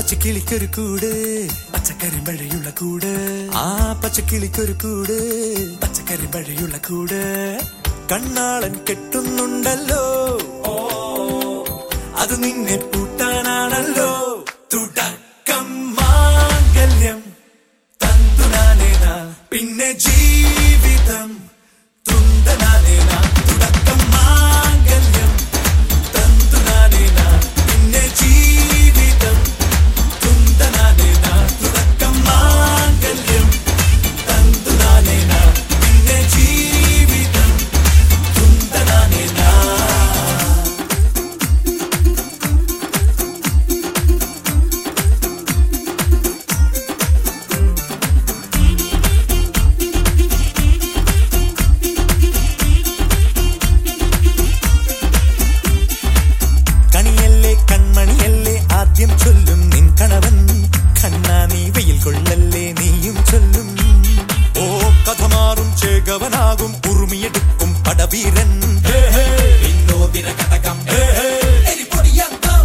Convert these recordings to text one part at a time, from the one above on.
പച്ചക്കിളിക്കൊരു കൂട് പച്ചക്കറി മഴയുള്ള കൂട് ആ പച്ചക്കിളിക്കൊരു കൂട് പച്ചക്കറി മഴയുള്ള കൂട് കണ്ണാളൻ കെട്ടുന്നുണ്ടല്ലോ ഓ അത് നിന്നെ പൂട്ടാനാണല്ലോ തുടക്കം മാംഗല്യം തന്തുനാനേന പിന്നെ ജീവിതം തുണ്ടനാനേന തുടക്കം മാംഗല്യം തന്തുനാനേന പിന്നെ ജീവിതം തുണ്ടനാനേന തുടക്കം മാംഗല്യം തന്തുനാനേന പിന്നെ ജീവിതം തുണ്ടനാനേന കണിയല്ലേ കൺമണിയല്ലേ ആദ്യം ചൊല്ലും നിൻ കണവൻ കണ്ണാ നീ വെയിൽ കൊള്ളല്ലേ നീയും ചൊല്ലും ഓ കഥ മാറും ചേകവനാകും ഉറുമിയെടുക്കും പടവീരൻ വിനോദിന കടകം എരിപൊടിയന്തം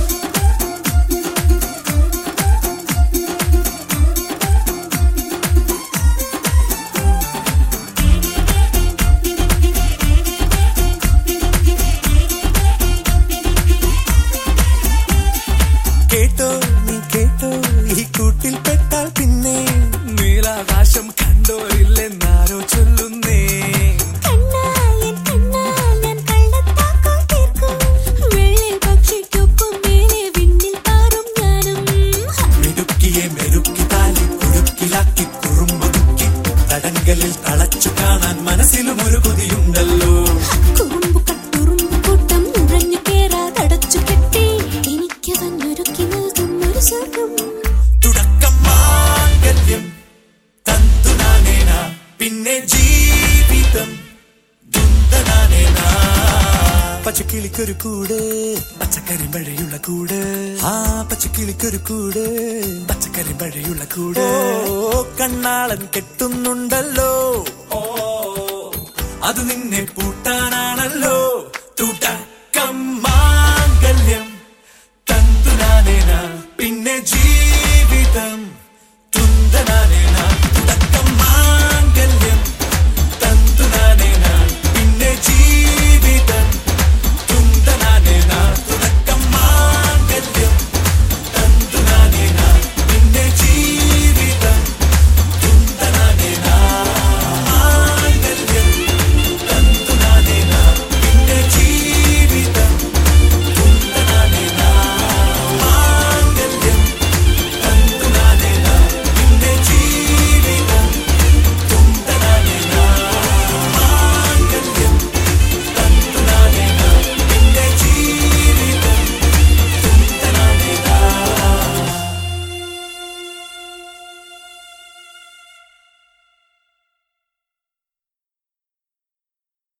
കേട്ടോ നീ കേട്ടോ ഈ കൂട്ടിൽ പെട്ടാൽ പിന്നെ നീലാകാശം കണ്ടോരില്ലെന്നാരോ ചൊല്ലുന്നേ കണ്ണായൻ കണ്ണായൻ കള്ളത്താക്കം തീർക്കും വെള്ളിൽ പക്ഷിക്കൊപ്പം മേലെ വിണ്ണിൽ പാറും ഞാനും മിടുക്കിയെ മെരുക്കി താലി കുടുക്കിലാക്കി കുറുമ്പൊതുക്കി തടങ്കലിൽ തളച്ചു കാണാൻ മനസ്സിലും ഒരു കൊതിയുണ്ടല്ലോ കുറുമ്പു കട്ടുറുമ്പു കൂട്ടം നുഴഞ്ഞു കേറാതടച്ചു കെട്ടി എനിക്ക് തന്നൊരുക്കി നൽകും ഒരു സ്വർഗം തുടക്കം മാംഗല്യം തന്തുനാനേന പിന്നെ ജീവിതം ദുന്തനാനേന പച്ചക്കിളിക്കൊരു കൂട് പച്ചക്കറി മഴയുള്ള കൂട് ആ പച്ചക്കിളിക്കൊരു കൂട് പച്ചക്കറി മഴയുള്ള കൂട് ഓ കണ്ണാളൻ കെട്ടുന്നുണ്ടല്ലോ ഓ അത് നിന്നെ പൂട്ടാനാണല്ലോ തുടക്കം